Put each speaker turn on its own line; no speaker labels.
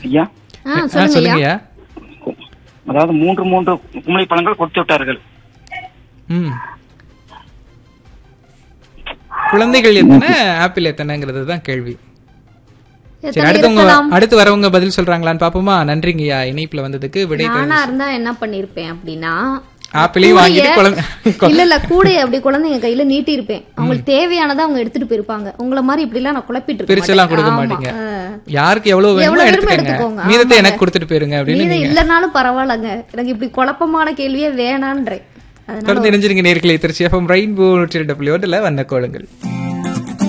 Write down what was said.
ஐயா
ஆ
ஆ,
சொல்லுங்க ஐயா
சொல்லுங்கய்யா
அதாவது மூன்று மூன்று குமளி பழங்கள் கொடுத்து விட்டார்கள்
ம் குழந்தைகள் எத்தனை ஆப்பிள் எத்தனைங்கிறது தான் கேள்வி சரி
எத்தனை
அடுத்து உங்க
இருக்கலாம்
அடுத்து வரவங்க பதில் சொல்றாங்களான்னு பாப்போமா நன்றிங்கய்யா இணைப்புல வந்ததுக்கு விடை
நானா இருந்தா என்ன பண்ணிருப்பேன் அப்படின்னா
ஆப்பிளையும் வாங்கிட்டு குழந்தை
இல்ல இல்ல கூடைய அப்படி குழந்தைங்க கையில நீட்டி இருப்பேன் அவங்களுக்கு தேவையானதை அவங்க எடுத்துட்டு போயிருப்பாங்க உங்களை மாதிரி இப்படி எல்லாம் நான் குழப்பிட்டு இருக்க
பிரிச்செல்லாம் கொடுக்க
மாட்டேன்.
மாட்டீங்க
ஆமா.
யாருக்கு எவ்வளவு வேணுமோ
எவ்வளவு விரும்ப
எடுத்துக்கங்க
எடுத்துக்கோங்க.
மீதத்தை
ஆமாங்க.
எனக்கு கொடுத்துட்டு போயிருங்க அப்படின்னு
மீதம்
நீங்க
இல்லனாலும் பரவாயில்லங்க எனக்கு இப்படி குழப்பமான கேள்வியே வேணான்றேன் அதனால
தொடர்ந்து இணைஞ்சிருங்க நேர்களை திருச்சி எஃப்எம் ரெயின்போ நூற்றி ரெண்டு புள்ளி ஒன்றுல வந்த கோளுங்கள்